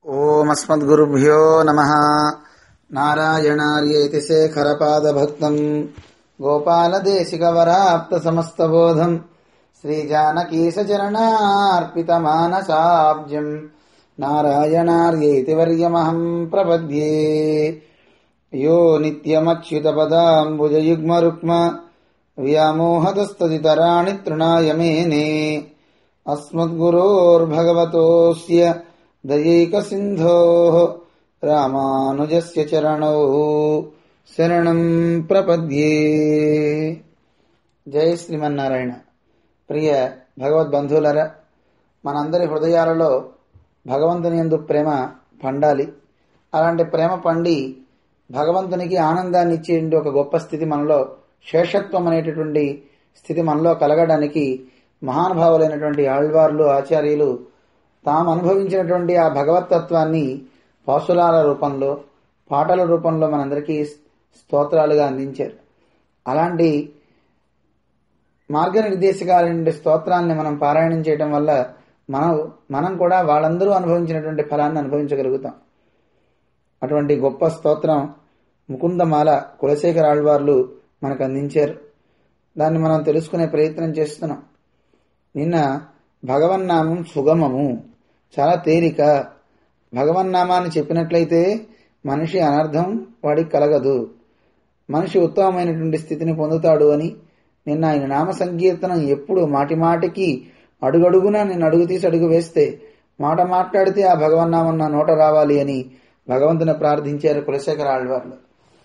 ఓమస్మద్గురుభ్యో నమ నారాయణార్యేతి శేఖరపాదభక్తం గోపాలదేశికవరాప్తసమస్తబోధం శ్రీజానకీశచరణార్పితమానసాబ్జం నారాయణార్యేతి వర్యమహం ప్రపద్యే యో నిత్యమచ్యుతపదాంబుజయుగ్మరుక్మ వ్యామోహతస్తదితరాణి తృణాయ మేనే अस्मद्गुरोर्भगवतोऽस्य दयैकसिन्धोः रामानुजस्य चरणौ శరణం ప్రపద్యే జయ శ్రీమన్నారాయణ ప్రియ భగవద్బంధువులరా మనందరి హృదయాలలో భగవంతుని యందు ప్రేమ పండాలి అలాంటి ప్రేమ పండి భగవంతునికి ఆనందాన్ని ఇచ్చే ఒక గొప్ప స్థితి మనలో శేషత్వం అనేటటువంటి స్థితి మనలో కలగడానికి మహానుభావులైనటువంటి ఆళ్వార్లు ఆచార్యులు తాము అనుభవించినటువంటి ఆ భగవతత్వాన్ని పాసులాల రూపంలో పాటల రూపంలో మనందరికీ స్తోత్రాలుగా అందించారు అలాంటి మార్గనిర్దేశకాలైన స్తోత్రాన్ని మనం పారాయణం చేయడం వల్ల మనం మనం కూడా వాళ్ళందరూ అనుభవించినటువంటి ఫలాన్ని అనుభవించగలుగుతాం అటువంటి గొప్ప స్తోత్రం ముకుందమాల కులశేఖర ఆళ్వార్లు మనకు అందించారు దాన్ని మనం తెలుసుకునే ప్రయత్నం చేస్తున్నాం నిన్న భగవన్నామం సుగమము చాలా తేలిక భగవన్నామాన్ని చెప్పినట్లయితే మనిషి అనర్థం వాడికి కలగదు మనిషి ఉత్తమమైనటువంటి స్థితిని పొందుతాడు అని నిన్న ఆయన నామ సంకీర్తనం ఎప్పుడు మాటి మాటికి అడుగడుగునా నేను అడుగు తీసి అడుగు వేస్తే మాట మాట్లాడితే ఆ భగవన్నామం నా నోట రావాలి అని భగవంతుని ప్రార్థించారు కులశేఖర ఆళ్వార్లు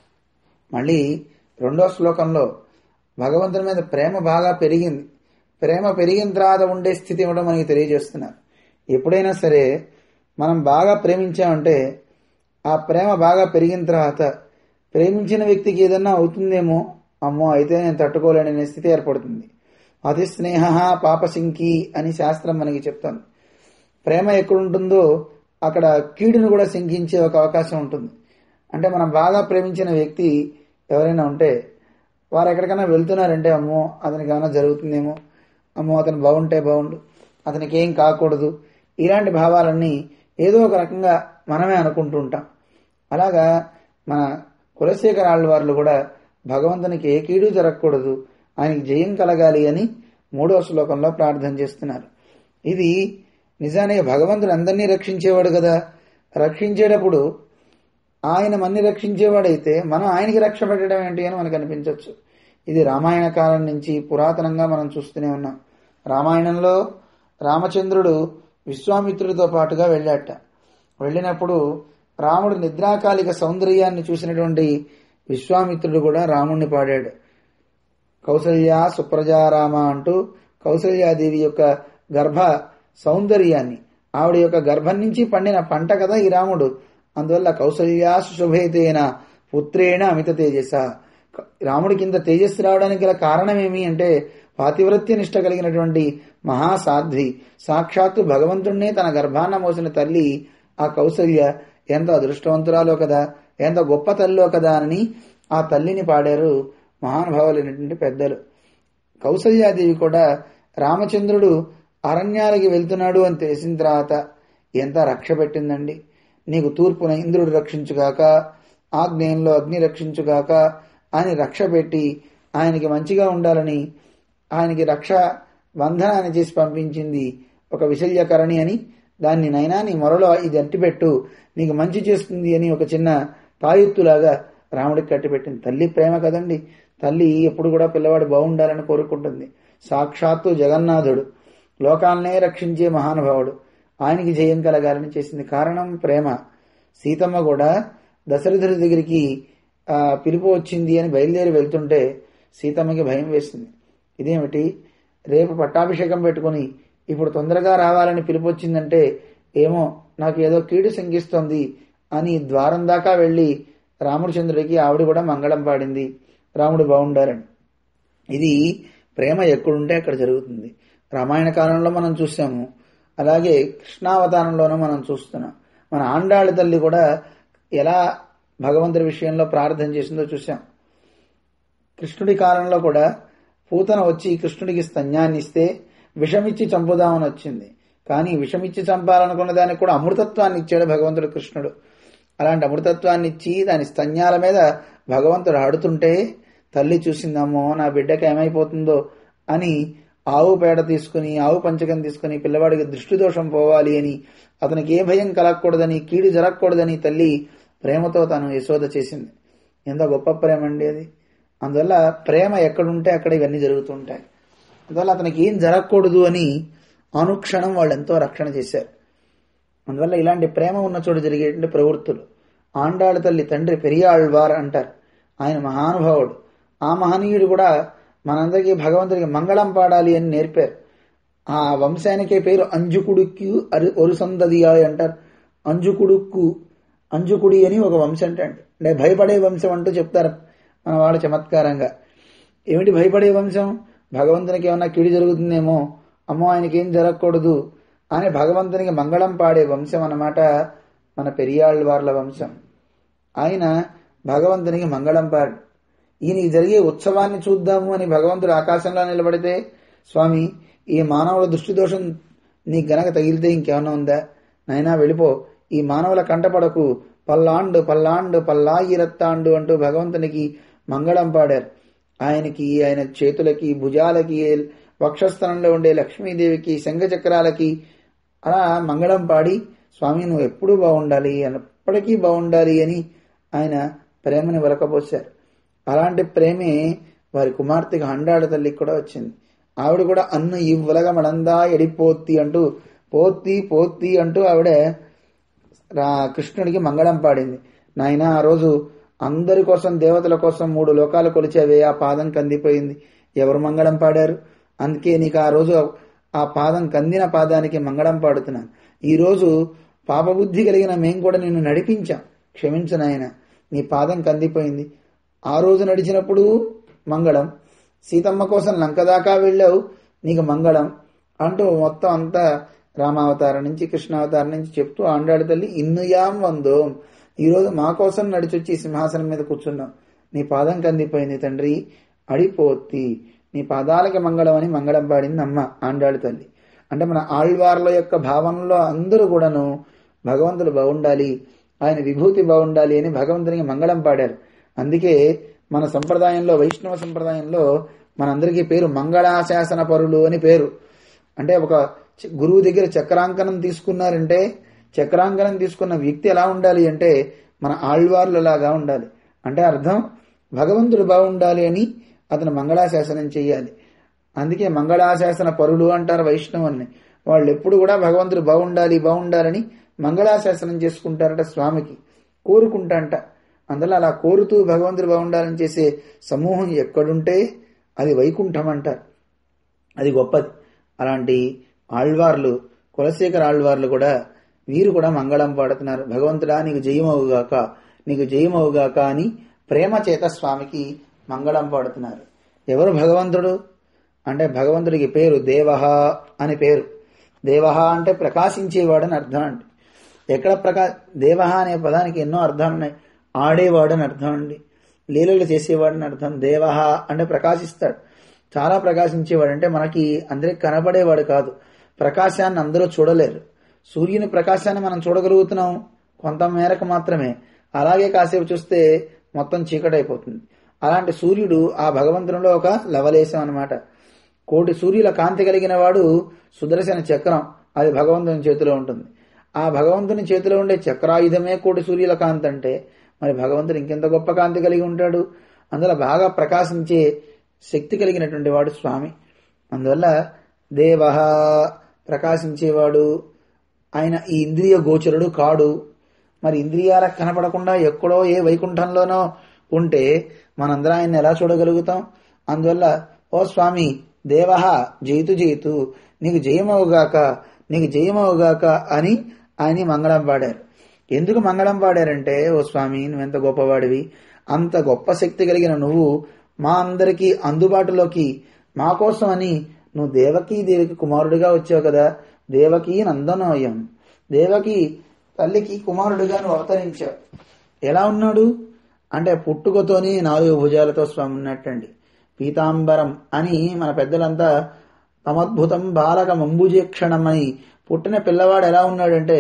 మళ్ళీ రెండో శ్లోకంలో భగవంతుని మీద ప్రేమ బాగా పెరిగింది ప్రేమ పెరిగిన తర్వాత ఉండే స్థితి కూడా మనకి తెలియజేస్తున్నారు ఎప్పుడైనా సరే మనం బాగా ప్రేమించామంటే ఆ ప్రేమ బాగా పెరిగిన తర్వాత ప్రేమించిన వ్యక్తికి ఏదన్నా అవుతుందేమో అమ్మో అయితే నేను తట్టుకోలేననే స్థితి ఏర్పడుతుంది అతి స్నేహ పాపసింకి అని శాస్త్రం మనకి చెప్తుంది ప్రేమ ఎక్కడుంటుందో అక్కడ కీడును కూడా శంకించే ఒక అవకాశం ఉంటుంది అంటే మనం బాగా ప్రేమించిన వ్యక్తి ఎవరైనా ఉంటే వారు ఎక్కడికైనా వెళ్తున్నారంటే అమ్మో అతనికి ఏమైనా జరుగుతుందేమో అమ్మో అతను బాగుంటే బాగుండు అతనికి ఏం కాకూడదు ఇలాంటి భావాలన్నీ ఏదో ఒక రకంగా మనమే అనుకుంటూ ఉంటాం అలాగా మన కులశేఖర ఆళ్వార్లు కూడా భగవంతునికి ఏ కీడు జరగకూడదు ఆయనకి జయం కలగాలి అని మూడవ శ్లోకంలో ప్రార్థన చేస్తున్నారు ఇది నిజానికి భగవంతుడు అందరినీ రక్షించేవాడు కదా రక్షించేటప్పుడు ఆయన మన్ని రక్షించేవాడైతే మనం ఆయనకి రక్ష పెట్టడం ఏంటి అని మనకు అనిపించవచ్చు ఇది రామాయణ కాలం నుంచి పురాతనంగా మనం చూస్తూనే ఉన్నాం రామాయణంలో రామచంద్రుడు విశ్వామిత్రుడితో పాటుగా వెళ్ళాట వెళ్ళినప్పుడు రాముడు నిద్రాకాలిక సౌందర్యాన్ని చూసినటువంటి విశ్వామిత్రుడు కూడా రాముణ్ణి పాడాడు కౌసల్య సుప్రజారామ అంటూ కౌసల్యాదేవి యొక్క గర్భ సౌందర్యాన్ని ఆవిడ యొక్క గర్భం నుంచి పండిన పంట కదా ఈ రాముడు అందువల్ల కౌసల్యా శుభేతేన పుత్రేణ అమిత తేజస రాముడి కింద తేజస్సు రావడానికి గల కారణమేమి అంటే పాతివ్రత్య నిష్ట కలిగినటువంటి మహాసాధ్వి సాక్షాత్తు భగవంతుణ్ణే తన గర్భాన్న మోసిన తల్లి ఆ కౌసల్య ఎంత అదృష్టవంతురాలో కదా ఎంత గొప్ప తల్లో కదా అని ఆ తల్లిని పాడారు మహానుభావులైనటువంటి పెద్దలు కౌసల్యాదేవి కూడా రామచంద్రుడు అరణ్యాలకి వెళ్తున్నాడు అని తెలిసిన తర్వాత ఎంత రక్ష పెట్టిందండి నీకు తూర్పున ఇంద్రుడు రక్షించుగాక ఆగ్నేయంలో అగ్ని రక్షించుగాక అని రక్ష పెట్టి ఆయనకి మంచిగా ఉండాలని ఆయనకి రక్ష బంధనాన్ని చేసి పంపించింది ఒక విశల్యకరణి అని దాన్ని నైనా నీ మొరలో ఇది అట్టిపెట్టు నీకు మంచి చేస్తుంది అని ఒక చిన్న తాయుత్తులాగా రాముడికి కట్టిపెట్టింది తల్లి ప్రేమ కదండి తల్లి ఎప్పుడు కూడా పిల్లవాడు బాగుండాలని కోరుకుంటుంది సాక్షాత్తు జగన్నాథుడు లోకాలనే రక్షించే మహానుభావుడు ఆయనకి జయం కలగాలని చేసింది కారణం ప్రేమ సీతమ్మ కూడా దశరథుడి దగ్గరికి పిలుపు వచ్చింది అని బయలుదేరి వెళ్తుంటే సీతమ్మకి భయం వేసింది ఇదేమిటి రేపు పట్టాభిషేకం పెట్టుకుని ఇప్పుడు తొందరగా రావాలని పిలుపు వచ్చిందంటే ఏమో నాకు ఏదో కీడు శంకిస్తోంది అని ద్వారం దాకా వెళ్ళి రాముడిచంద్రుడికి ఆవిడ కూడా మంగళం పాడింది రాముడు బాగుండాలని ఇది ప్రేమ ఎక్కడుంటే అక్కడ జరుగుతుంది రామాయణ కాలంలో మనం చూసాము అలాగే కృష్ణావతారంలోనూ మనం చూస్తున్నాం మన ఆండాళ్ళ తల్లి కూడా ఎలా భగవంతుడి విషయంలో ప్రార్థన చేసిందో చూసాం కృష్ణుడి కాలంలో కూడా పూతన వచ్చి కృష్ణుడికి స్తన్యాన్ని ఇస్తే విషమిచ్చి చంపుదామని వచ్చింది కానీ విషమిచ్చి చంపాలనుకున్న దానికి కూడా అమృతత్వాన్ని ఇచ్చాడు భగవంతుడు కృష్ణుడు అలాంటి అమృతత్వాన్ని ఇచ్చి దాని స్తన్యాల మీద భగవంతుడు ఆడుతుంటే తల్లి చూసిందమ్మో నా బిడ్డకి ఏమైపోతుందో అని ఆవు పేడ తీసుకుని ఆవు పంచకం తీసుకుని పిల్లవాడికి దృష్టి దోషం పోవాలి అని అతనికి ఏ భయం కలగకూడదని కీడు జరగకూడదని తల్లి ప్రేమతో తను యశోద చేసింది ఎంత గొప్ప ప్రేమ అండి అది అందువల్ల ప్రేమ ఎక్కడుంటే అక్కడ ఇవన్నీ జరుగుతుంటాయి అందువల్ల అతనికి ఏం జరగకూడదు అని అనుక్షణం వాళ్ళు ఎంతో రక్షణ చేశారు అందువల్ల ఇలాంటి ప్రేమ ఉన్న చోటు జరిగేటువంటి ప్రవృత్తులు ఆండాళ్ళ తల్లి తండ్రి పెరియాళ్వార్ అంటారు ఆయన మహానుభావుడు ఆ మహనీయుడు కూడా మనందరికీ భగవంతుడికి మంగళం పాడాలి అని నేర్పారు ఆ వంశానికే పేరు అంజుకుడుక్కు అరి ఒరుసందదియాయ్ అంటారు అంజుకుడుక్కు అంజుకుడి అని ఒక వంశం అంటే అంటే భయపడే వంశం అంటూ చెప్తారు మన వాళ్ళు చమత్కారంగా ఏమిటి భయపడే వంశం భగవంతునికి ఏమన్నా కీడు జరుగుతుందేమో అమ్మో ఆయనకి ఏం జరగకూడదు అని భగవంతునికి మంగళం పాడే వంశం అన్నమాట మన పెరియాళ్ళ వార్ల వంశం ఆయన భగవంతునికి మంగళం పాడు ఈయన ఈ జరిగే ఉత్సవాన్ని చూద్దాము అని భగవంతుడు ఆకాశంలో నిలబడితే స్వామి ఈ మానవుల దృష్టి దోషం నీకు గనక తగిలితే ఇంకేమన్నా ఉందా నైనా వెళ్ళిపో ఈ మానవుల కంటపడకు పల్లాండు పల్లాండు పల్లాయిరత్తాండు అంటూ భగవంతునికి మంగళం పాడారు ఆయనకి ఆయన చేతులకి భుజాలకి వక్షస్థలంలో ఉండే లక్ష్మీదేవికి శంఖచక్రాలకి అలా మంగళం పాడి స్వామి నువ్వు ఎప్పుడూ బాగుండాలి ఎప్పటికీ బాగుండాలి అని ఆయన ప్రేమని వెలకపోశారు అలాంటి ప్రేమే వారి కుమార్తెకి హండాడ తల్లికి కూడా వచ్చింది ఆవిడ కూడా అన్ను ఇవ్వలగ మడందా ఎడిపోత్తి అంటూ పోత్తి పోత్తి అంటూ ఆవిడ రా కృష్ణుడికి మంగళం పాడింది నాయన ఆ రోజు అందరి కోసం దేవతల కోసం మూడు లోకాలు కొలిచేవే ఆ పాదం కందిపోయింది ఎవరు మంగళం పాడారు అందుకే నీకు ఆ రోజు ఆ పాదం కందిన పాదానికి మంగళం పాడుతున్నాను ఈ రోజు పాపబుద్ధి కలిగిన మేం కూడా నిన్ను నడిపించాం క్షమించు నాయన నీ పాదం కందిపోయింది ఆ రోజు నడిచినప్పుడు మంగళం సీతమ్మ కోసం లంక దాకా వెళ్ళావు నీకు మంగళం అంటూ మొత్తం అంతా రామావతారం నుంచి కృష్ణావతారం నుంచి చెప్తూ ఆండాడు తల్లి ఇన్నుయాం వందోం ఈరోజు మా కోసం నడిచొచ్చి సింహాసనం మీద కూర్చున్నాం నీ పాదం కందిపోయింది తండ్రి అడిపోత్తి నీ పాదాలకి మంగళం అని మంగళం పాడింది అమ్మ ఆండాడు తల్లి అంటే మన ఆళ్వార్ల యొక్క భావనలో అందరూ కూడాను భగవంతుడు బాగుండాలి ఆయన విభూతి బాగుండాలి అని భగవంతునికి మంగళం పాడారు అందుకే మన సంప్రదాయంలో వైష్ణవ సంప్రదాయంలో మనందరికీ పేరు మంగళాశాసన పరులు అని పేరు అంటే ఒక గురువు దగ్గర చక్రాంకనం తీసుకున్నారంటే చక్రాంకనం తీసుకున్న వ్యక్తి ఎలా ఉండాలి అంటే మన ఆళ్వార్లు లాగా ఉండాలి అంటే అర్థం భగవంతుడు బాగుండాలి అని అతను మంగళాశాసనం చేయాలి అందుకే మంగళాశాసన పరులు అంటారు వైష్ణవుల్ని వాళ్ళు ఎప్పుడు కూడా భగవంతుడు బాగుండాలి బాగుండాలని మంగళాశాసనం చేసుకుంటారట స్వామికి కోరుకుంటాంట అందులో అలా కోరుతూ భగవంతుడు బాగుండాలని చేసే సమూహం ఎక్కడుంటే అది వైకుంఠం అంటారు అది గొప్పది అలాంటి ఆళ్వార్లు కులశేఖర ఆళ్వార్లు కూడా వీరు కూడా మంగళం పాడుతున్నారు భగవంతుడా నీకు జయమవుగాక నీకు జయమవుగాక అని ప్రేమ చేత స్వామికి మంగళం పాడుతున్నారు ఎవరు భగవంతుడు అంటే భగవంతుడికి పేరు దేవహ అని పేరు దేవహ అంటే ప్రకాశించేవాడని అర్థం అండి ఎక్కడ ప్రకా దేవహ అనే పదానికి ఎన్నో అర్థాలు ఉన్నాయి ఆడేవాడు అని అర్థం అండి లీలలు చేసేవాడని అర్థం దేవహ అంటే ప్రకాశిస్తాడు చాలా ప్రకాశించేవాడు అంటే మనకి అందరికి కనబడేవాడు కాదు ప్రకాశాన్ని అందరూ చూడలేరు సూర్యుని ప్రకాశాన్ని మనం చూడగలుగుతున్నాం కొంత మేరకు మాత్రమే అలాగే కాసేపు చూస్తే మొత్తం చీకటైపోతుంది అలాంటి సూర్యుడు ఆ భగవంతునిలో ఒక లవలేశం అనమాట కోటి సూర్యుల కాంతి కలిగిన వాడు సుదర్శన చక్రం అది భగవంతుని చేతిలో ఉంటుంది ఆ భగవంతుని చేతిలో ఉండే చక్రాయుధమే కోటి సూర్యుల కాంతి అంటే మరి భగవంతుడు ఇంకెంత గొప్ప కాంతి కలిగి ఉంటాడు అందులో బాగా ప్రకాశించే శక్తి కలిగినటువంటి వాడు స్వామి అందువల్ల దేవ ప్రకాశించేవాడు ఆయన ఈ ఇంద్రియ గోచరుడు కాడు మరి ఇంద్రియాలకు కనపడకుండా ఎక్కడో ఏ వైకుంఠంలోనో ఉంటే మనందరం ఆయన్ని ఎలా చూడగలుగుతాం అందువల్ల ఓ స్వామి దేవ జయితు జయితు నీకు జయమవుగాక నీకు జయమవుగాక అని ఆయన మంగళం పాడారు ఎందుకు మంగళం పాడారంటే ఓ స్వామి నువ్వెంత గొప్పవాడివి అంత గొప్ప శక్తి కలిగిన నువ్వు మా అందరికీ అందుబాటులోకి మా కోసం అని నువ్వు దేవకీ దేవికి కుమారుడిగా వచ్చావు కదా దేవకీ నందనోయం దేవకి తల్లికి కుమారుడిగా నువ్వు అవతరించావు ఎలా ఉన్నాడు అంటే పుట్టుకతోని నాలుగు భుజాలతో స్వామి ఉన్నట్టండి పీతాంబరం అని మన పెద్దలంతా తమద్భుతం బాలక మంబుజేక్షణం అని పుట్టిన పిల్లవాడు ఎలా ఉన్నాడంటే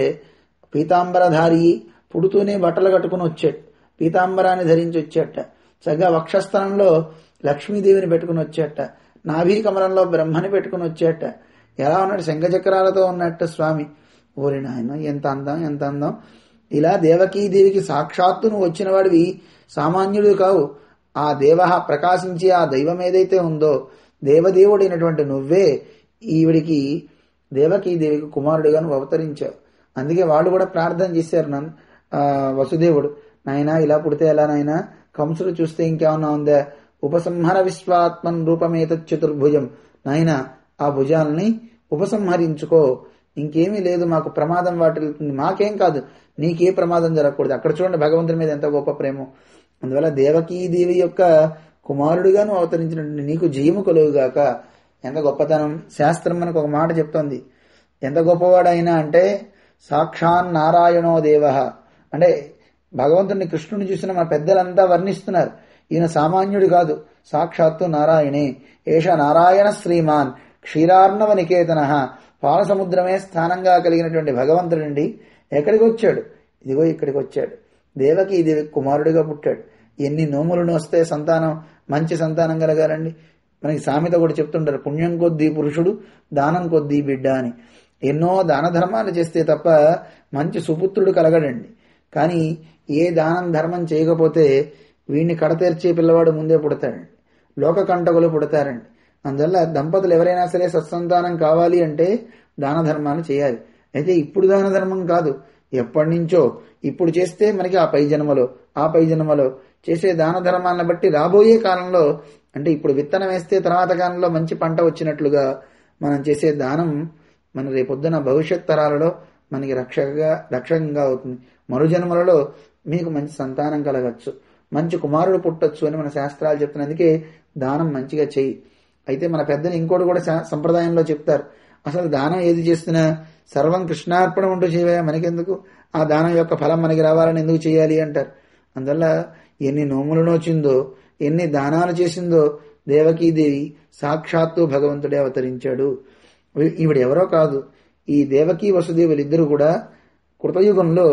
పీతాంబరధారి పుడుతూనే బట్టలు కట్టుకుని వచ్చాడు పీతాంబరాన్ని ధరించి వచ్చేట చక్కగా వక్షస్థలంలో లక్ష్మీదేవిని పెట్టుకుని వచ్చేట నాభీ కమలంలో బ్రహ్మని పెట్టుకుని వచ్చేట ఎలా ఉన్నాడు శంఖచక్రాలతో ఉన్నట్టు స్వామి ఓరి నాయన ఎంత అందం ఎంత అందం ఇలా దేవకీదేవికి సాక్షాత్తు నువ్వు వచ్చిన వాడివి సామాన్యుడు కావు ఆ దేవ ప్రకాశించి ఆ దైవం ఏదైతే ఉందో దేవదేవుడైనటువంటి నువ్వే ఈవిడికి దేవకీదేవికి కుమారుడిగా నువ్వు అవతరించావు అందుకే వాళ్ళు కూడా ప్రార్థన చేశారు నన్ను వసుదేవుడు నాయనా ఇలా పుడితే ఎలా నాయనా కంసుడు చూస్తే ఇంకేమన్నా ఉందా ఉపసంహర విశ్వాత్మన్ రూపమేత చతుర్భుజం నాయనా ఆ భుజాలని ఉపసంహరించుకో ఇంకేమీ లేదు మాకు ప్రమాదం వాటిల్తుంది మాకేం కాదు నీకే ప్రమాదం జరగకూడదు అక్కడ చూడండి భగవంతుని మీద ఎంత గొప్ప ప్రేమ అందువల్ల దేవకీదేవి యొక్క కుమారుడిగా నువ్వు అవతరించినటువంటి నీకు జయము కలుగుగాక ఎంత గొప్పతనం శాస్త్రం మనకు ఒక మాట చెప్తోంది ఎంత గొప్పవాడైనా అంటే సాక్షాన్ నారాయణో దేవ అంటే భగవంతుని కృష్ణుని చూసిన మన పెద్దలంతా వర్ణిస్తున్నారు ఈయన సామాన్యుడు కాదు సాక్షాత్తు నారాయణే ఏష నారాయణ శ్రీమాన్ క్షీరార్ణవ నికేతన పాలసముద్రమే స్థానంగా కలిగినటువంటి భగవంతుడండి ఎక్కడికి వచ్చాడు ఇదిగో ఇక్కడికి వచ్చాడు దేవకి దేవి కుమారుడిగా పుట్టాడు ఎన్ని నోములను వస్తే సంతానం మంచి సంతానం కలగాలండి మనకి సామెత కూడా చెప్తుంటారు పుణ్యం కొద్దీ పురుషుడు దానం కొద్దీ బిడ్డ అని ఎన్నో దాన ధర్మాలు చేస్తే తప్ప మంచి సుపుత్రుడు కలగడండి కానీ ఏ దానం ధర్మం చేయకపోతే వీడిని కడతీర్చే పిల్లవాడు ముందే పుడతాడండి లోక కంటకులు పుడతారండి అందువల్ల దంపతులు ఎవరైనా సరే సత్సంతానం కావాలి అంటే దాన ధర్మాలు చేయాలి అయితే ఇప్పుడు దాన ధర్మం కాదు ఎప్పటి నుంచో ఇప్పుడు చేస్తే మనకి ఆ పై జన్మలో ఆ పై జన్మలో చేసే దాన ధర్మాలను బట్టి రాబోయే కాలంలో అంటే ఇప్పుడు విత్తనం వేస్తే తర్వాత కాలంలో మంచి పంట వచ్చినట్లుగా మనం చేసే దానం మన రేపొద్దున భవిష్యత్ తరాలలో మనకి రక్షగా రక్షకంగా అవుతుంది మరుజన్మలలో మీకు మంచి సంతానం కలగచ్చు మంచి కుమారుడు పుట్టొచ్చు అని మన శాస్త్రాలు చెప్తున్నందుకే దానం మంచిగా చెయ్యి అయితే మన పెద్దలు ఇంకోటి కూడా సంప్రదాయంలో చెప్తారు అసలు దానం ఏది చేస్తున్నా సర్వం కృష్ణార్పణ ఉంటూ చేయవా మనకెందుకు ఆ దానం యొక్క ఫలం మనకి రావాలని ఎందుకు చేయాలి అంటారు అందువల్ల ఎన్ని నోములు నోచిందో ఎన్ని దానాలు చేసిందో దేవకీదేవి సాక్షాత్తు భగవంతుడే అవతరించాడు ఈవిడ ఎవరో కాదు ఈ దేవకీ వసుదేవులు ఇద్దరు కూడా కృతయుగంలో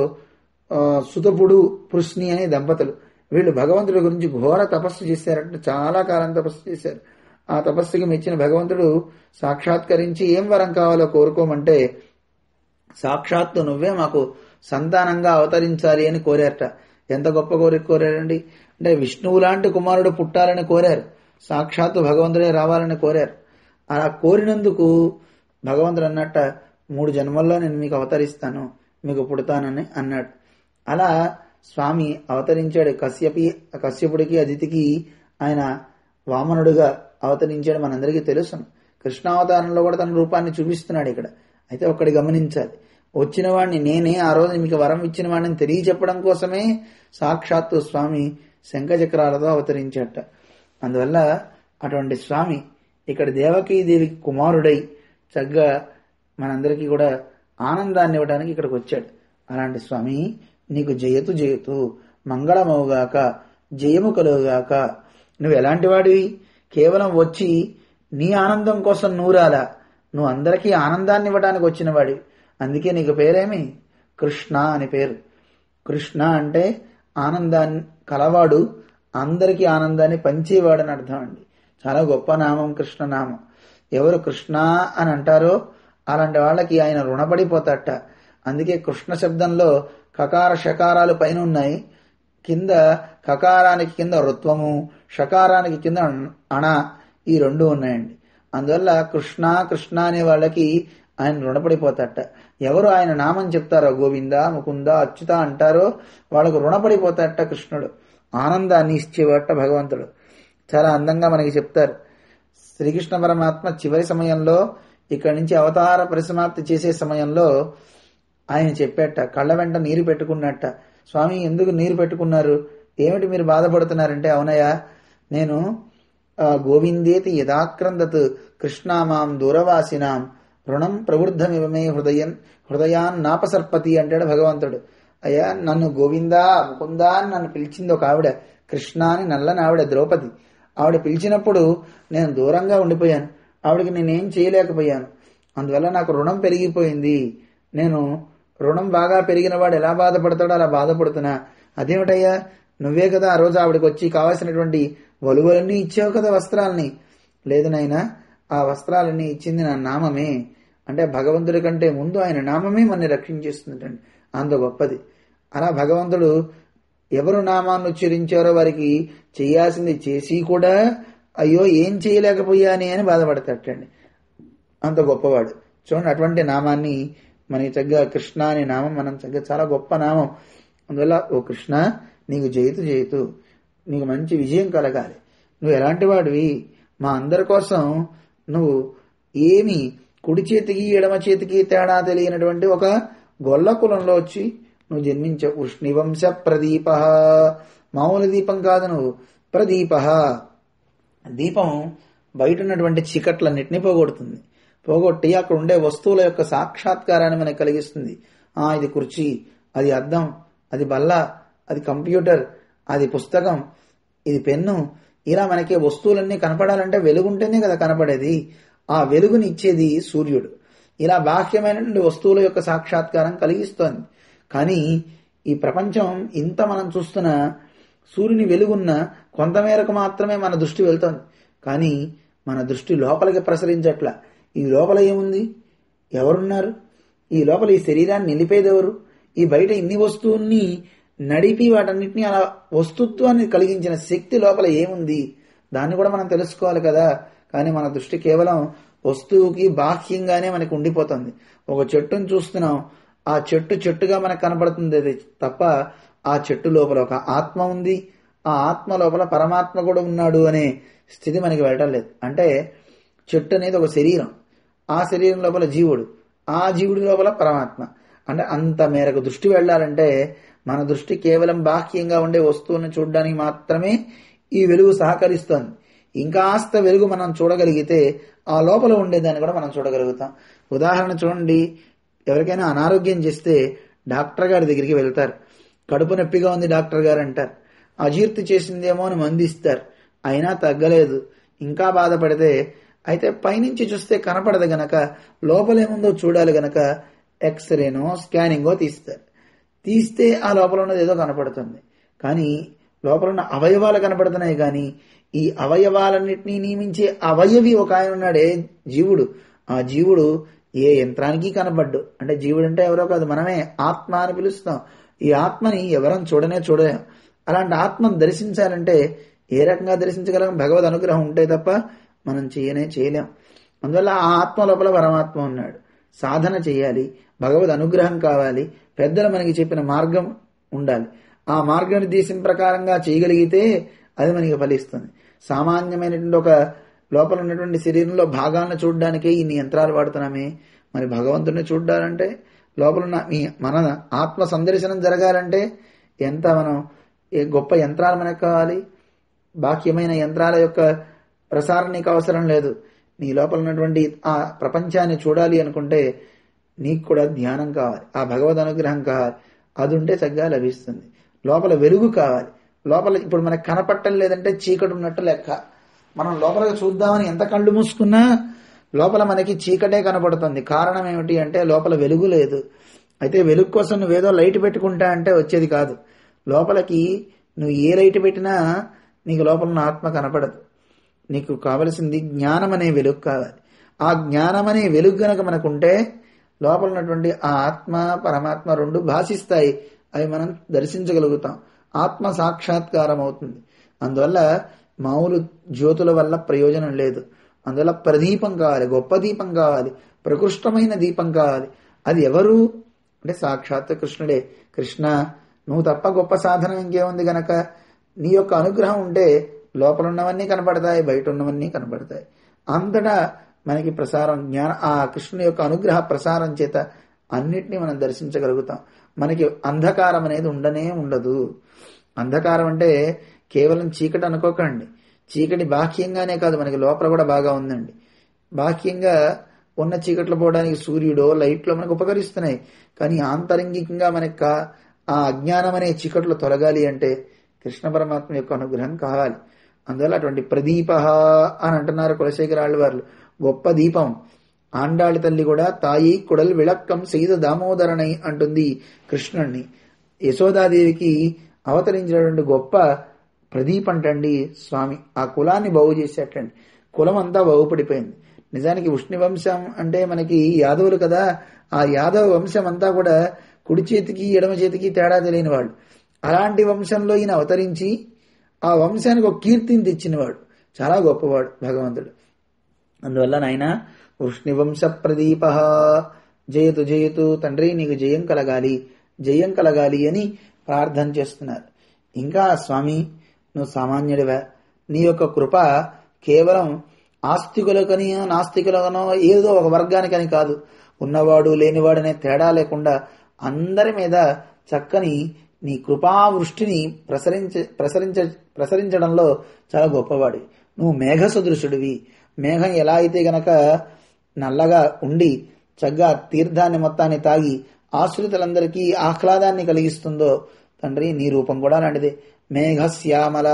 సుతపుడు పృష్ణి అనే దంపతులు వీళ్ళు భగవంతుడి గురించి ఘోర తపస్సు చేశారంటే చాలా కాలం తపస్సు చేశారు ఆ తపస్సుకి మెచ్చిన భగవంతుడు సాక్షాత్కరించి ఏం వరం కావాలో కోరుకోమంటే సాక్షాత్తు నువ్వే మాకు సంతానంగా అవతరించాలి అని కోరారట ఎంత గొప్ప కోరిక కోరారండి అంటే విష్ణువు లాంటి కుమారుడు పుట్టాలని కోరారు సాక్షాత్తు భగవంతుడే రావాలని కోరారు అలా కోరినందుకు భగవంతుడు అన్నట్ట మూడు జన్మల్లో నేను మీకు అవతరిస్తాను మీకు పుడతానని అన్నాడు అలా స్వామి అవతరించాడు కశ్యపి కశ్యపుడికి అదితికి ఆయన వామనుడుగా అవతరించాడు మనందరికీ తెలుసు కృష్ణావతారంలో కూడా తన రూపాన్ని చూపిస్తున్నాడు ఇక్కడ అయితే ఒక్కడి గమనించాలి వచ్చిన వాడిని నేనే ఆ రోజు మీకు వరం ఇచ్చిన వాడిని తెలియచెప్పడం కోసమే సాక్షాత్తు స్వామి శంఖచక్రాలతో అవతరించట అందువల్ల అటువంటి స్వామి ఇక్కడ దేవకీదేవికి కుమారుడై చక్కగా మనందరికీ కూడా ఆనందాన్ని ఇవ్వడానికి ఇక్కడికి వచ్చాడు అలాంటి స్వామి నీకు జయతు జయతు మంగళమవుగాక జయము కలుగుగాక నువ్వు ఎలాంటి వాడివి కేవలం వచ్చి నీ ఆనందం కోసం నూరాలా నువ్వు అందరికీ ఆనందాన్ని ఇవ్వడానికి వచ్చిన వాడివి అందుకే నీకు పేరేమి కృష్ణ అని పేరు కృష్ణ అంటే ఆనందాన్ని కలవాడు అందరికీ ఆనందాన్ని పంచేవాడని అర్థం అండి చాలా గొప్ప నామం కృష్ణ నామం ఎవరు కృష్ణ అని అంటారో అలాంటి వాళ్ళకి ఆయన రుణపడిపోతాట అందుకే కృష్ణ శబ్దంలో కకార షకారాలు పైన ఉన్నాయి కింద కకారానికి కింద రుత్వము షకారానికి కింద అణ ఈ రెండు ఉన్నాయండి అందువల్ల కృష్ణ కృష్ణ అనే వాళ్ళకి ఆయన రుణపడిపోతాట ఎవరు ఆయన నామం చెప్తారో గోవింద ముకుంద అచ్యుత అంటారో వాళ్ళకు రుణపడిపోతాట కృష్ణుడు ఆనందాన్ని ఇచ్చేవాట భగవంతుడు చాలా అందంగా మనకి చెప్తారు శ్రీకృష్ణ పరమాత్మ చివరి సమయంలో ఇక్కడి నుంచి అవతార పరిసమాప్తి చేసే సమయంలో ఆయన చెప్పేట కళ్ళ వెంట నీరు పెట్టుకున్నట్ట స్వామి ఎందుకు నీరు పెట్టుకున్నారు ఏమిటి మీరు బాధపడుతున్నారంటే అవునయ్యా నేను గోవిందేతి యథాక్రందత్ కృష్ణామాం దూరవాసినాం రుణం ప్రవృద్ధమివమే హృదయం హృదయాన్ నాపసర్పతి అంటాడు భగవంతుడు అయ్యా నన్ను గోవిందా ముకుందా అని నన్ను పిలిచింది ఒక ఆవిడ కృష్ణ అని నల్లని ఆవిడ ద్రౌపది ఆవిడ పిలిచినప్పుడు నేను దూరంగా ఉండిపోయాను ఆవిడకి నేనేం చేయలేకపోయాను అందువల్ల నాకు రుణం పెరిగిపోయింది నేను రుణం బాగా పెరిగిన వాడు ఎలా బాధపడతాడో అలా బాధపడుతున్నా అదేమిటయ్యా నువ్వే కదా ఆ రోజు ఆవిడకి వచ్చి కావాల్సినటువంటి వలువలన్నీ ఇచ్చావు కదా వస్త్రాలని లేదు నాయనా ఆ వస్త్రాలన్నీ ఇచ్చింది నా నామమే అంటే భగవంతుడి కంటే ముందు ఆయన నామమే మనని రక్షించేస్తుందండి అంత గొప్పది అలా భగవంతుడు ఎవరు నామాన్ని ఉచ్చరించారో వారికి చేయాల్సింది చేసి కూడా అయ్యో ఏం చేయలేకపోయాని అని బాధపడతాటండి అంత గొప్పవాడు చూడండి అటువంటి నామాన్ని మనకి చక్కగా కృష్ణ అనే నామం మనం చక్కగా చాలా గొప్ప నామం అందువల్ల ఓ కృష్ణ నీకు జయితు జయితు నీకు మంచి విజయం కలగాలి నువ్వు ఎలాంటి వాడివి మా అందరి కోసం నువ్వు ఏమి కుడి చేతికి ఎడమ చేతికి తేడా తెలియనటువంటి ఒక గొల్ల కులంలో వచ్చి నువ్వు జన్మించావు వృష్ణివంశ ప్రదీప మామూలు దీపం కాదు నువ్వు ప్రదీప దీపం బయట ఉన్నటువంటి చీకట్లన్నిటినీ పోగొడుతుంది పోగొట్టి అక్కడ ఉండే వస్తువుల యొక్క సాక్షాత్కారాన్ని మనకు కలిగిస్తుంది ఆ ఇది కుర్చీ అది అద్దం అది బల్ల అది కంప్యూటర్ అది పుస్తకం ఇది పెన్ను ఇలా మనకి వస్తువులన్నీ కనపడాలంటే వెలుగుంటేనే కదా కనపడేది ఆ వెలుగుని ఇచ్చేది సూర్యుడు ఇలా బాహ్యమైనటువంటి వస్తువుల యొక్క సాక్షాత్కారం కలిగిస్తోంది కానీ ఈ ప్రపంచం ఇంత మనం చూస్తున్న సూర్యుని వెలుగున్న కొంతమేరకు మాత్రమే మన దృష్టి వెళ్తోంది కానీ మన దృష్టి లోపలికి ప్రసరించట్ల ఈ లోపల ఏముంది ఎవరున్నారు ఈ లోపల ఈ శరీరాన్ని నిలిపేది ఎవరు ఈ బయట ఇన్ని వస్తువుల్ని నడిపి వాటన్నిటిని అలా వస్తుత్వాన్ని కలిగించిన శక్తి లోపల ఏముంది దాన్ని కూడా మనం తెలుసుకోవాలి కదా కానీ మన దృష్టి కేవలం వస్తువుకి బాహ్యంగానే మనకు ఉండిపోతుంది ఒక చెట్టును చూస్తున్నాం ఆ చెట్టు చెట్టుగా మనకు కనపడుతుంది అది తప్ప ఆ చెట్టు లోపల ఒక ఆత్మ ఉంది ఆ ఆత్మ లోపల పరమాత్మ కూడా ఉన్నాడు అనే స్థితి మనకి వెళ్ళటం లేదు అంటే చెట్టు అనేది ఒక శరీరం ఆ శరీరం లోపల జీవుడు ఆ జీవుడి లోపల పరమాత్మ అంటే అంత మేరకు దృష్టి వెళ్ళాలంటే మన దృష్టి కేవలం బాహ్యంగా ఉండే వస్తువులను చూడడానికి మాత్రమే ఈ వెలుగు సహకరిస్తోంది ఇంకాస్త వెలుగు మనం చూడగలిగితే ఆ లోపల ఉండేదాన్ని కూడా మనం చూడగలుగుతాం ఉదాహరణ చూడండి ఎవరికైనా అనారోగ్యం చేస్తే డాక్టర్ గారి దగ్గరికి వెళ్తారు కడుపు నొప్పిగా ఉంది డాక్టర్ గారు అంటారు అజీర్తి చేసిందేమో అని మందిస్తారు అయినా తగ్గలేదు ఇంకా బాధపడితే అయితే పైనుంచి చూస్తే కనపడదు గనక లోపలేముందో చూడాలి గనక ఎక్స్రేనో స్కానింగో తీస్తారు తీస్తే ఆ లోపల ఉన్నది ఏదో కనపడుతుంది కానీ లోపల ఉన్న అవయవాలు కనపడుతున్నాయి కానీ ఈ అవయవాలన్నింటినీ నియమించే అవయవి ఒక ఆయన ఉన్నాడే జీవుడు ఆ జీవుడు ఏ యంత్రానికి కనబడ్డు అంటే జీవుడు అంటే ఎవరో కాదు మనమే ఆత్మ అని పిలుస్తాం ఈ ఆత్మని ఎవరం చూడనే చూడలేం అలాంటి ఆత్మను దర్శించాలంటే ఏ రకంగా దర్శించగలం భగవద్ అనుగ్రహం ఉంటే తప్ప మనం చేయనే చేయలేం అందువల్ల ఆ ఆత్మ లోపల పరమాత్మ ఉన్నాడు సాధన చేయాలి భగవద్ అనుగ్రహం కావాలి పెద్దలు మనకి చెప్పిన మార్గం ఉండాలి ఆ మార్గనిర్దేశం ప్రకారంగా చేయగలిగితే అది మనకి ఫలిస్తుంది సామాన్యమైనటువంటి ఒక లోపల ఉన్నటువంటి శరీరంలో భాగాలను చూడడానికే ఇన్ని యంత్రాలు వాడుతున్నామే మరి భగవంతుడిని చూడాలంటే లోపల ఉన్న మీ మన ఆత్మ సందర్శనం జరగాలంటే ఎంత మనం ఏ గొప్ప యంత్రాలు మనకు కావాలి బాహ్యమైన యంత్రాల యొక్క ప్రసారం నీకు అవసరం లేదు నీ లోపల ఉన్నటువంటి ఆ ప్రపంచాన్ని చూడాలి అనుకుంటే నీకు కూడా ధ్యానం కావాలి ఆ భగవద్ అనుగ్రహం కావాలి అది ఉంటే చక్కగా లభిస్తుంది లోపల వెలుగు కావాలి లోపల ఇప్పుడు మనకు కనపట్టం లేదంటే చీకటి ఉన్నట్టు లెక్క మనం లోపలికి చూద్దామని ఎంత కళ్ళు మూసుకున్నా లోపల మనకి చీకటే కనపడుతుంది కారణం ఏమిటి అంటే లోపల వెలుగు లేదు అయితే వెలుగు కోసం నువ్వేదో లైట్ పెట్టుకుంటా అంటే వచ్చేది కాదు లోపలికి నువ్వు ఏ లైట్ పెట్టినా నీకు లోపల ఉన్న ఆత్మ కనపడదు నీకు కావలసింది జ్ఞానం అనే వెలుగు కావాలి ఆ జ్ఞానం అనే వెలుగు గనక మనకుంటే లోపల ఉన్నటువంటి ఆ ఆత్మ పరమాత్మ రెండు భాషిస్తాయి అవి మనం దర్శించగలుగుతాం ఆత్మ సాక్షాత్కారం అవుతుంది అందువల్ల మామూలు జ్యోతుల వల్ల ప్రయోజనం లేదు అందువల్ల ప్రదీపం కావాలి గొప్ప దీపం కావాలి ప్రకృష్టమైన దీపం కావాలి అది ఎవరు అంటే సాక్షాత్ కృష్ణుడే కృష్ణ నువ్వు తప్ప గొప్ప సాధనం ఇంకేముంది గనక నీ యొక్క అనుగ్రహం ఉంటే లోపల ఉన్నవన్నీ కనపడతాయి బయట ఉన్నవన్నీ కనపడతాయి అంతటా మనకి ప్రసారం జ్ఞాన ఆ కృష్ణుని యొక్క అనుగ్రహ ప్రసారం చేత అన్నిటినీ మనం దర్శించగలుగుతాం మనకి అంధకారం అనేది ఉండనే ఉండదు అంధకారం అంటే కేవలం చీకటి అనుకోకండి చీకటి బాహ్యంగానే కాదు మనకి లోపల కూడా బాగా ఉందండి బాహ్యంగా ఉన్న చీకట్లు పోవడానికి సూర్యుడో లైట్లో మనకు ఉపకరిస్తున్నాయి కానీ ఆంతరంగికంగా మనకి ఆ అజ్ఞానం అనే చీకట్లు తొలగాలి అంటే కృష్ణ పరమాత్మ యొక్క అనుగ్రహం కావాలి అందువల్ల అటువంటి ప్రదీప అని అంటున్నారు కులశేఖరాళ్ళు వారు గొప్ప దీపం ఆండాళి తల్లి కూడా తాయి కుడల్ విళక్కం సీత దామోదరణై అంటుంది కృష్ణుణ్ణి యశోదాదేవికి అవతరించినటువంటి గొప్ప ప్రదీప్ అంటండి స్వామి ఆ కులాన్ని బాగు చేసేటండి కులం అంతా బాగుపడిపోయింది నిజానికి వంశం అంటే మనకి యాదవులు కదా ఆ యాదవ వంశం అంతా కూడా కుడి చేతికి ఎడమ చేతికి తేడా తెలియని వాళ్ళు అలాంటి వంశంలో ఈయన అవతరించి ఆ వంశానికి ఒక కీర్తిని తెచ్చినవాడు చాలా గొప్పవాడు భగవంతుడు అందువల్ల నాయన వృష్ణివంశ ప్రదీప జయతు జయతు తండ్రి నీకు జయం కలగాలి జయం కలగాలి అని ప్రార్థన చేస్తున్నారు ఇంకా స్వామి నువ్వు సామాన్యుడివా నీ యొక్క కృప కేవలం ఆస్తికులకని నాస్తికులకనో ఏదో ఒక వర్గానికని కాదు ఉన్నవాడు లేనివాడనే తేడా లేకుండా అందరి మీద చక్కని నీ కృపావృష్టిని ప్రసరించ ప్రసరించ ప్రసరించడంలో చాలా గొప్పవాడి నువ్వు మేఘ సదృశుడివి మేఘం ఎలా అయితే గనక నల్లగా ఉండి చక్కగా తీర్థాన్ని మొత్తాన్ని తాగి ఆశ్రితులందరికీ ఆహ్లాదాన్ని కలిగిస్తుందో తండ్రి నీ రూపం కూడా అలాంటిదే మేఘశ్యామల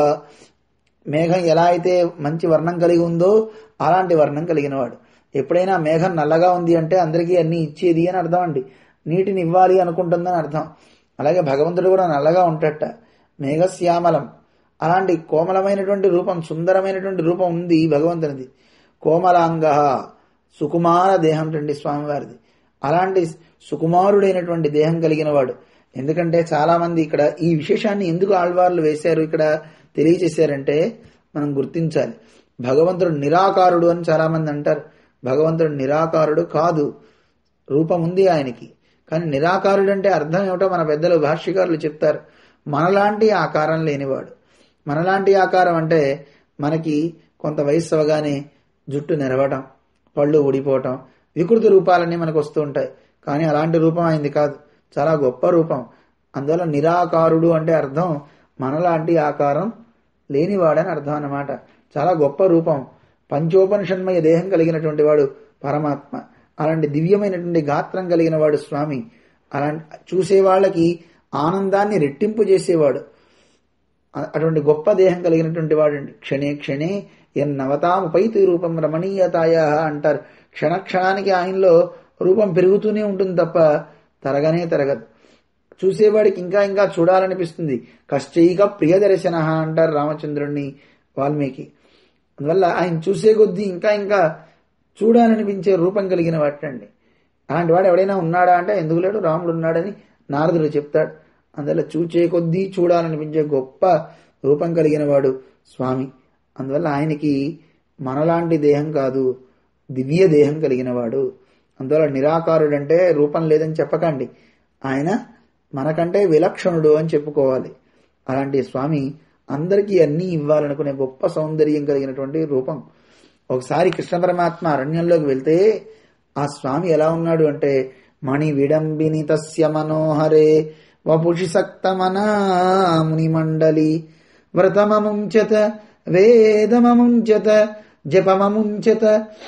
మేఘం ఎలా అయితే మంచి వర్ణం కలిగి ఉందో అలాంటి వర్ణం కలిగిన వాడు ఎప్పుడైనా మేఘం నల్లగా ఉంది అంటే అందరికీ అన్ని ఇచ్చేది అని అర్థం అండి నీటిని ఇవ్వాలి అనుకుంటుందని అర్థం అలాగే భగవంతుడు కూడా నల్లగా ఉంటట మేఘశ్యామలం అలాంటి కోమలమైనటువంటి రూపం సుందరమైనటువంటి రూపం ఉంది భగవంతునిది కోమలాంగ సుకుమార దేహం రండి స్వామివారిది అలాంటి సుకుమారుడైనటువంటి దేహం కలిగిన వాడు ఎందుకంటే చాలా మంది ఇక్కడ ఈ విశేషాన్ని ఎందుకు ఆళ్వార్లు వేశారు ఇక్కడ తెలియచేశారంటే మనం గుర్తించాలి భగవంతుడు నిరాకారుడు అని చాలా మంది అంటారు భగవంతుడు నిరాకారుడు కాదు రూపం ఉంది ఆయనకి కానీ నిరాకారుడు అంటే అర్థం ఏమిటో మన పెద్దలు భాష్యకారులు చెప్తారు మనలాంటి ఆకారం లేనివాడు మనలాంటి ఆకారం అంటే మనకి కొంత వయస్సు అవగానే జుట్టు నెరవటం పళ్ళు ఊడిపోవటం వికృతి రూపాలన్నీ మనకు వస్తూ ఉంటాయి కానీ అలాంటి రూపం అయింది కాదు చాలా గొప్ప రూపం అందువల్ల నిరాకారుడు అంటే అర్థం మనలాంటి ఆకారం లేనివాడని అర్థం అన్నమాట చాలా గొప్ప రూపం పంచోపనిషన్మయ దేహం కలిగినటువంటి వాడు పరమాత్మ అలాంటి దివ్యమైనటువంటి గాత్రం కలిగిన వాడు స్వామి అలాంటి చూసే వాళ్ళకి ఆనందాన్ని రెట్టింపు చేసేవాడు అటువంటి గొప్ప దేహం కలిగినటువంటి వాడండి క్షణే క్షణే ఎన్నవతాముపైతి రూపం రమణీయతాయ అంటారు క్షణ క్షణానికి ఆయనలో రూపం పెరుగుతూనే ఉంటుంది తప్ప తరగనే తరగదు చూసేవాడికి ఇంకా ఇంకా చూడాలనిపిస్తుంది కష్టైక ప్రియదర్శన అంటారు రామచంద్రుణ్ణి వాల్మీకి అందువల్ల ఆయన చూసే కొద్దీ ఇంకా ఇంకా చూడాలనిపించే రూపం కలిగిన వాటండి అలాంటి వాడు ఎవడైనా ఉన్నాడా అంటే ఎందుకు లేడు రాముడు ఉన్నాడని నారదుడు చెప్తాడు అందువల్ల చూచే కొద్దీ చూడాలనిపించే గొప్ప రూపం కలిగిన వాడు స్వామి అందువల్ల ఆయనకి మనలాంటి దేహం కాదు దివ్య దేహం కలిగిన వాడు అందువల్ల నిరాకారుడు అంటే రూపం లేదని చెప్పకండి ఆయన మనకంటే విలక్షణుడు అని చెప్పుకోవాలి అలాంటి స్వామి అందరికీ అన్నీ ఇవ్వాలనుకునే గొప్ప సౌందర్యం కలిగినటువంటి రూపం ఒకసారి కృష్ణ పరమాత్మ అరణ్యంలోకి వెళ్తే ఆ స్వామి ఎలా ఉన్నాడు అంటే మణి విడంబిని తస్య మనోహరే వపుషి సక్తమనా మునిమండలి వ్రతమముంచత వేదమముంచత జపమముంచత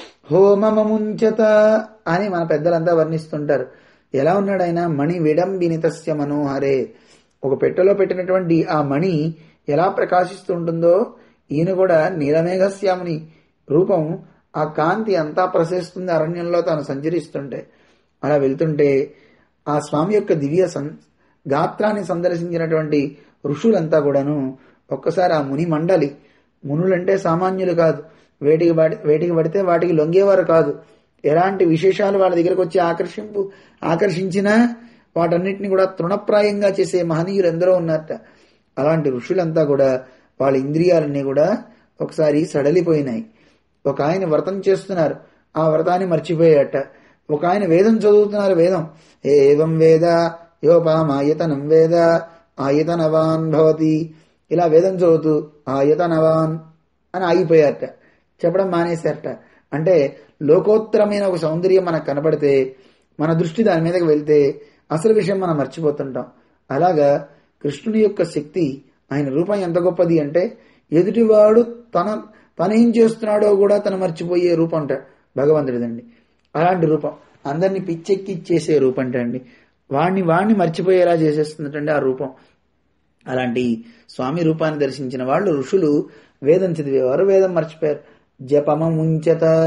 హోమమముంచత అని మన పెద్దలంతా వర్ణిస్తుంటారు ఎలా ఉన్నాడు ఆయన మణి విడంబిని తస్య మనోహరే ఒక పెట్టెలో పెట్టినటువంటి ఆ మణి ఎలా ప్రకాశిస్తూ ఉంటుందో ఈయన కూడా నీలమేఘశ్యాముని రూపం ఆ కాంతి అంతా ప్రసరిస్తుంది అరణ్యంలో తాను సంచరిస్తుంటే అలా వెళ్తుంటే ఆ స్వామి యొక్క దివ్య సం గాత్రాన్ని సందర్శించినటువంటి ఋషులంతా కూడాను ఒక్కసారి ఆ ముని మండలి మునులంటే సామాన్యులు కాదు వేటికి వేటికి పడితే వాటికి లొంగేవారు కాదు ఎలాంటి విశేషాలు వాళ్ళ దగ్గరకు వచ్చి ఆకర్షింపు ఆకర్షించినా వాటన్నిటిని కూడా తృణప్రాయంగా చేసే మహనీయులు ఎందరో ఉన్నారట అలాంటి ఋషులంతా కూడా వాళ్ళ ఇంద్రియాలన్నీ కూడా ఒకసారి సడలిపోయినాయి ఒక ఆయన వ్రతం చేస్తున్నారు ఆ వ్రతాన్ని మర్చిపోయాట ఒక ఆయన వేదం చదువుతున్నారు వేదం ఏవం వేద యోపామాయతనం వేద ఆయతనవాన్ భవతి ఇలా వేదం చదువుతూ ఆయతనవాన్ అని ఆగిపోయారట చెప్పడం మానేశారట అంటే లోకోత్తరమైన ఒక సౌందర్యం మనకు కనపడితే మన దృష్టి దాని మీదకి వెళ్తే అసలు విషయం మనం మర్చిపోతుంటాం అలాగా కృష్ణుని యొక్క శక్తి ఆయన రూపం ఎంత గొప్పది అంటే ఎదుటివాడు తన తనేం చేస్తున్నాడో కూడా తను మర్చిపోయే రూపం అంట భగవంతుడిదండి అలాంటి రూపం అందరినీ పిచ్చెక్కిచ్చేసే రూపం అండి వాణ్ణి వాణ్ణి మర్చిపోయేలా చేసేస్తుందంటే ఆ రూపం అలాంటి స్వామి రూపాన్ని దర్శించిన వాళ్ళు ఋషులు వేదం చదివేవారు వేదం మర్చిపోయారు జపమముంచత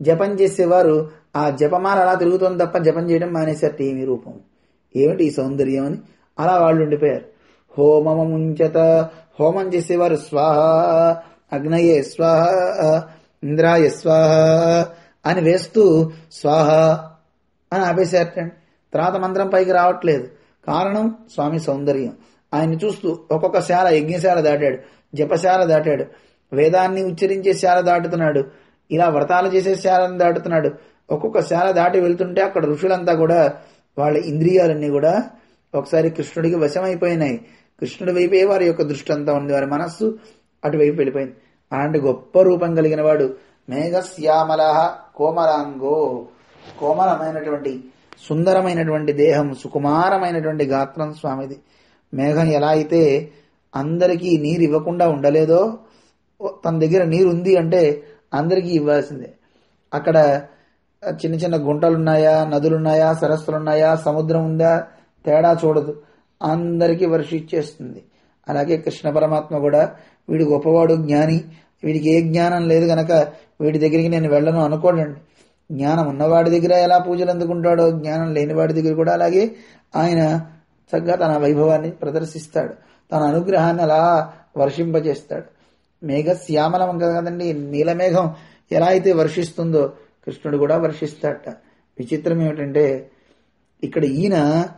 జపం చేసేవారు ఆ జపమాల అలా తిరుగుతోంది తప్ప జపం చేయడం మానేశారు ఏమి రూపం ఏమిటి ఈ సౌందర్యం అని అలా వాళ్ళు ఉండిపోయారు హోమముంచత హోమం చేసేవారు స్వాహ అగ్నయే స్వాహ ఇంద్రాయ స్వాహ అని వేస్తూ స్వాహ అని ఆపేశారటండి తర్వాత మంత్రం పైకి రావట్లేదు కారణం స్వామి సౌందర్యం ఆయన్ని చూస్తూ ఒక్కొక్క శాల యజ్ఞశాల దాటాడు జపశాల దాటాడు వేదాన్ని ఉచ్చరించే శాల దాటుతున్నాడు ఇలా వ్రతాలు చేసే శాలను దాటుతున్నాడు ఒక్కొక్క శాల దాటి వెళ్తుంటే అక్కడ ఋషులంతా కూడా వాళ్ళ ఇంద్రియాలన్నీ కూడా ఒకసారి కృష్ణుడికి వశమైపోయినాయి కృష్ణుడి వైపే వారి యొక్క దృష్టి అంతా ఉంది వారి మనస్సు అటువైపు వెళ్ళిపోయింది అలాంటి గొప్ప రూపం కలిగిన వాడు మేఘశ్యామల కోమలాంగో కోమలమైనటువంటి సుందరమైనటువంటి దేహం సుకుమారమైనటువంటి గాత్రం స్వామిది మేఘం ఎలా అయితే అందరికీ నీరు ఇవ్వకుండా ఉండలేదో తన దగ్గర నీరు ఉంది అంటే అందరికీ ఇవ్వాల్సిందే అక్కడ చిన్న చిన్న గుంటలున్నాయా నదులున్నాయా సరస్సులున్నాయా సముద్రం ఉందా తేడా చూడదు అందరికీ వర్షిచ్చేస్తుంది అలాగే కృష్ణ పరమాత్మ కూడా వీడు గొప్పవాడు జ్ఞాని వీడికి ఏ జ్ఞానం లేదు గనక వీడి దగ్గరికి నేను వెళ్ళను అనుకోడండి జ్ఞానం ఉన్నవాడి దగ్గర ఎలా పూజలు అందుకుంటాడో జ్ఞానం లేనివాడి దగ్గర కూడా అలాగే ఆయన చక్కగా తన వైభవాన్ని ప్రదర్శిస్తాడు తన అనుగ్రహాన్ని అలా వర్షింపజేస్తాడు మేఘ శ్యామలం కదండి నీలమేఘం ఎలా అయితే వర్షిస్తుందో కృష్ణుడు కూడా వర్షిస్తాడట విచిత్రం ఏమిటంటే ఇక్కడ ఈయన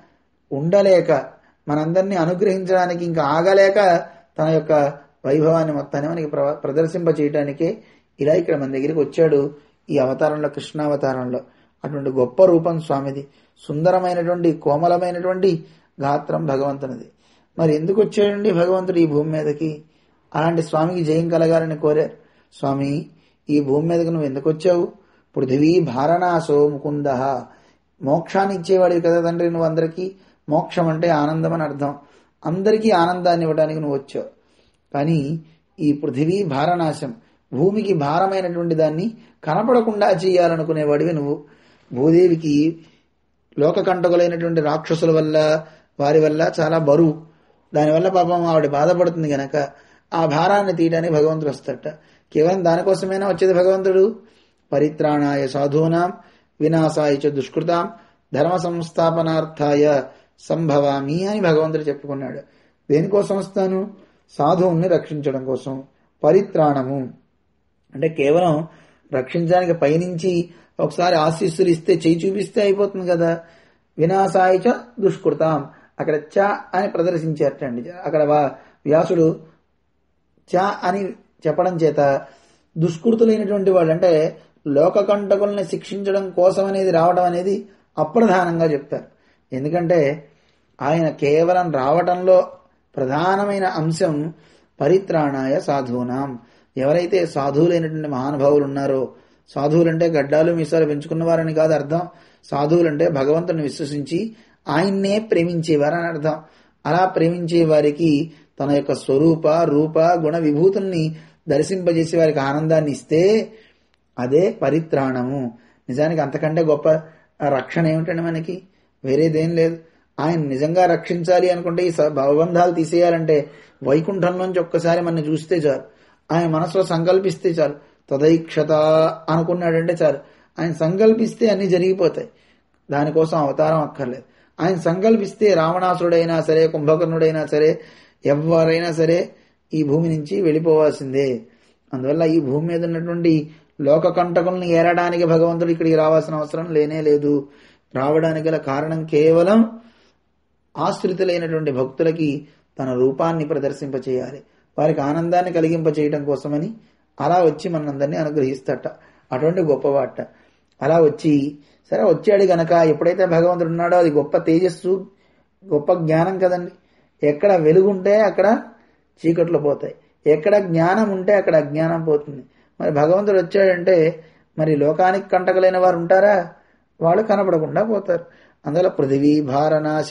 ఉండలేక మనందరినీ అనుగ్రహించడానికి ఇంకా ఆగలేక తన యొక్క వైభవాన్ని మొత్తాన్ని మనకి ప్రదర్శింప చేయడానికే ఇలా ఇక్కడ మన దగ్గరికి వచ్చాడు ఈ అవతారంలో కృష్ణావతారంలో అటువంటి గొప్ప రూపం స్వామిది సుందరమైనటువంటి కోమలమైనటువంటి గాత్రం భగవంతునిది మరి ఎందుకు వచ్చాడండి భగవంతుడు ఈ భూమి మీదకి అలాంటి స్వామికి జయం కలగాలని కోరారు స్వామి ఈ భూమి మీదకి నువ్వు ఎందుకు వచ్చావు పృథివీ భారణాసో ముకుంద మోక్షాన్ని ఇచ్చేవాడివి కదా తండ్రి నువ్వు అందరికీ మోక్షం అంటే ఆనందం అని అర్థం అందరికీ ఆనందాన్ని ఇవ్వడానికి నువ్వు వచ్చావు కానీ ఈ పృథివీ భారనాశం భూమికి భారమైనటువంటి దాన్ని కనపడకుండా చేయాలనుకునేవాడివి నువ్వు భూదేవికి లోకకంటకులైనటువంటి రాక్షసుల వల్ల వారి వల్ల చాలా బరువు దానివల్ల పాపం ఆవిడ బాధపడుతుంది గనక ఆ భారాన్ని తీయడానికి భగవంతుడు వస్తాడట కేవలం దానికోసమైనా వచ్చేది భగవంతుడు పరిత్రాణాయ సాధూనాం వినాశాయ చ దుష్కృతాం ధర్మ సంస్థాపనార్థాయ సంభవామి అని భగవంతుడు చెప్పుకున్నాడు దేనికోసం వస్తాను సాధువుల్ని రక్షించడం కోసం పరిత్రాణము అంటే కేవలం రక్షించడానికి పైనుంచి ఒకసారి ఆశీస్సులు ఇస్తే చేయి చూపిస్తే అయిపోతుంది కదా వినాశాయ చ దుష్కృతాం అక్కడ చ అని ప్రదర్శించారటండి అక్కడ వ్యాసుడు చ అని చెప్పడం చేత దుష్కృతులైనటువంటి వాళ్ళు అంటే లోకకంటకుల్ని శిక్షించడం కోసం అనేది రావడం అనేది అప్రధానంగా చెప్తారు ఎందుకంటే ఆయన కేవలం రావటంలో ప్రధానమైన అంశం పరిత్రాణాయ సాధూనాం ఎవరైతే సాధువులైనటువంటి మహానుభావులు ఉన్నారో సాధువులంటే గడ్డాలు మీసాలు పెంచుకున్న వారని కాదు అర్థం సాధువులంటే భగవంతుని విశ్వసించి ఆయన్నే ప్రేమించేవారని అర్థం అలా ప్రేమించే వారికి తన యొక్క స్వరూప రూప గుణ విభూతుల్ని దర్శింపజేసి వారికి ఆనందాన్ని ఇస్తే అదే పరిత్రాణము నిజానికి అంతకంటే గొప్ప రక్షణ ఏమిటండి మనకి వేరేదేం లేదు ఆయన నిజంగా రక్షించాలి అనుకుంటే ఈ భవబంధాలు తీసేయాలంటే వైకుంఠంలోంచి ఒక్కసారి మన చూస్తే చాలు ఆయన మనసులో సంకల్పిస్తే చాలు తదైక్షత అనుకున్నాడంటే చాలు ఆయన సంకల్పిస్తే అన్ని జరిగిపోతాయి దానికోసం అవతారం అక్కర్లేదు ఆయన సంకల్పిస్తే రావణాసుడైనా సరే కుంభకర్ణుడైనా సరే ఎవరైనా సరే ఈ భూమి నుంచి వెళ్ళిపోవాల్సిందే అందువల్ల ఈ భూమి మీద ఉన్నటువంటి లోక కంటకుల్ని ఏరడానికి భగవంతుడు ఇక్కడికి రావాల్సిన అవసరం లేనే లేదు రావడానికి గల కారణం కేవలం ఆశ్రితులైనటువంటి భక్తులకి తన రూపాన్ని ప్రదర్శింపచేయాలి వారికి ఆనందాన్ని కలిగింప చేయడం కోసమని అలా వచ్చి మనందరినీ అనుగ్రహిస్తట అటువంటి గొప్పవాట అలా వచ్చి సరే వచ్చాడు గనక ఎప్పుడైతే భగవంతుడు ఉన్నాడో అది గొప్ప తేజస్సు గొప్ప జ్ఞానం కదండి ఎక్కడ వెలుగుంటే అక్కడ చీకట్లు పోతాయి ఎక్కడ జ్ఞానం ఉంటే అక్కడ అజ్ఞానం పోతుంది మరి భగవంతుడు వచ్చాడంటే మరి లోకానికి కంటకలైన వారు ఉంటారా వాళ్ళు కనపడకుండా పోతారు అందువల్ల పృథివీ భారనాశ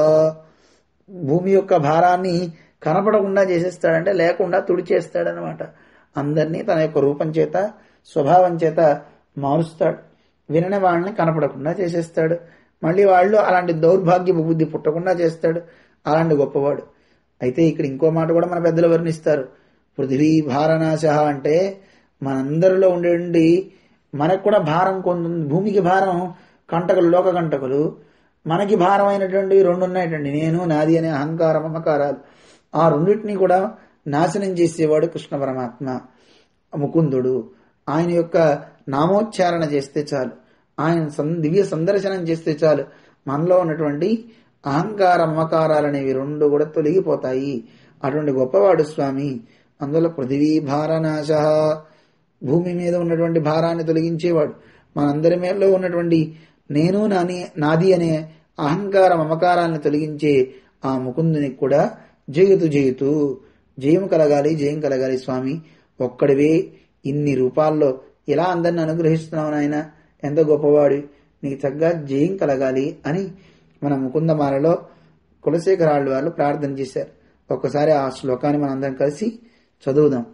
భూమి యొక్క భారాన్ని కనపడకుండా చేసేస్తాడంటే లేకుండా తుడిచేస్తాడనమాట అందరినీ తన యొక్క రూపం చేత స్వభావం చేత మారుస్తాడు వినని వాళ్ళని కనపడకుండా చేసేస్తాడు మళ్ళీ వాళ్ళు అలాంటి దౌర్భాగ్య బుద్ధి పుట్టకుండా చేస్తాడు అలాంటి గొప్పవాడు అయితే ఇక్కడ ఇంకో మాట కూడా మన పెద్దలు వర్ణిస్తారు పృథివీ భారనాశ అంటే మనందరిలో ఉండే మనకు కూడా భారం కొంత ఉంది. భూమికి భారం కంటకులు లోక కంటకులు మనకి భారం అయినటువంటి రెండు ఉన్నాయటండి నేను నాది అనే అహంకార మమకారాలు ఆ రెండింటినీ కూడా నాశనం చేసేవాడు కృష్ణ పరమాత్మ ముకుందుడు ఆయన యొక్క నామోచ్చారణ చేస్తే చాలు ఆయన సం- దివ్య సందర్శనం చేస్తే చాలు మనలో ఉన్నటువంటి అహంకార మమకారాలు అనేవి రెండు కూడా తొలగిపోతాయి అటువంటి గొప్పవాడు స్వామి అందులో పృథివీ భారనాశ భూమి మీద ఉన్నటువంటి భారాన్ని తొలగించేవాడు మనందరి మేలో ఉన్నటువంటి నేను నాని నాది అనే అహంకార మమకారాలను తొలగించే ఆ ముకుందునికి కూడా జయతు జయతు జయం కలగాలి జయం కలగాలి స్వామి ఒక్కడివే ఇన్ని రూపాల్లో ఇలా అందరిని అనుగ్రహిస్తున్నావు నాయన ఎంత గొప్పవాడు నీకు తగ్గ జయం కలగాలి అని మన ముకుందమాలలో కులశేఖరాళ్ళు వాళ్ళు ప్రార్థన చేశారు ఒక్కసారి ఆ శ్లోకాన్ని మనందరం కలిసి చదువుదాం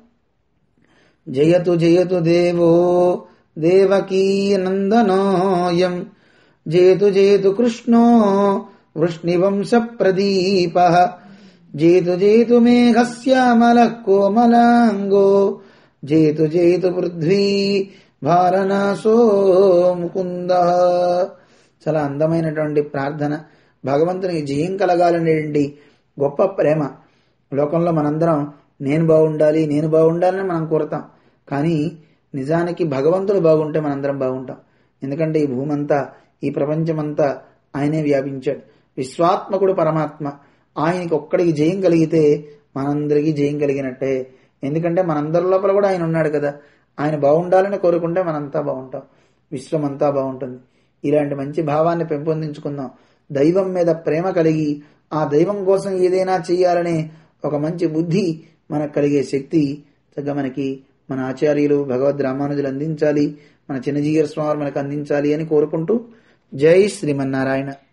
జయతు జయతు దేవో దేవకీ నందనోయం జయతు జయతు కృష్ణో వృష్ణివంశ ప్రదీప జయతు జయతు మేఘశ్యామల కోమలాంగో జయతు జయతు పృథ్వీ భారనాశో ముకుంద చాలా అందమైనటువంటి ప్రార్థన భగవంతునికి జయం కలగాలనేటువంటి గొప్ప ప్రేమ లోకంలో మనందరం నేను బాగుండాలి నేను బాగుండాలని మనం కోరుతాం కానీ నిజానికి భగవంతుడు బాగుంటే మనందరం బాగుంటాం ఎందుకంటే ఈ భూమంతా ఈ ప్రపంచమంతా ఆయనే వ్యాపించాడు విశ్వాత్మకుడు పరమాత్మ ఆయనకి ఒక్కడికి జయం కలిగితే మనందరికీ జయం కలిగినట్టే ఎందుకంటే మనందరి లోపల కూడా ఆయన ఉన్నాడు కదా ఆయన బాగుండాలని కోరుకుంటే మనంతా బాగుంటాం విశ్వం అంతా బాగుంటుంది ఇలాంటి మంచి భావాన్ని పెంపొందించుకుందాం దైవం మీద ప్రేమ కలిగి ఆ దైవం కోసం ఏదైనా చేయాలనే ఒక మంచి బుద్ధి మనకు కలిగే శక్తి చక్కగా మనకి మన ఆచార్యులు భగవద్ రామానుజులు అందించాలి మన చిన్నజీయర్ స్వామి మనకు అందించాలి అని కోరుకుంటూ జై శ్రీమన్నారాయణ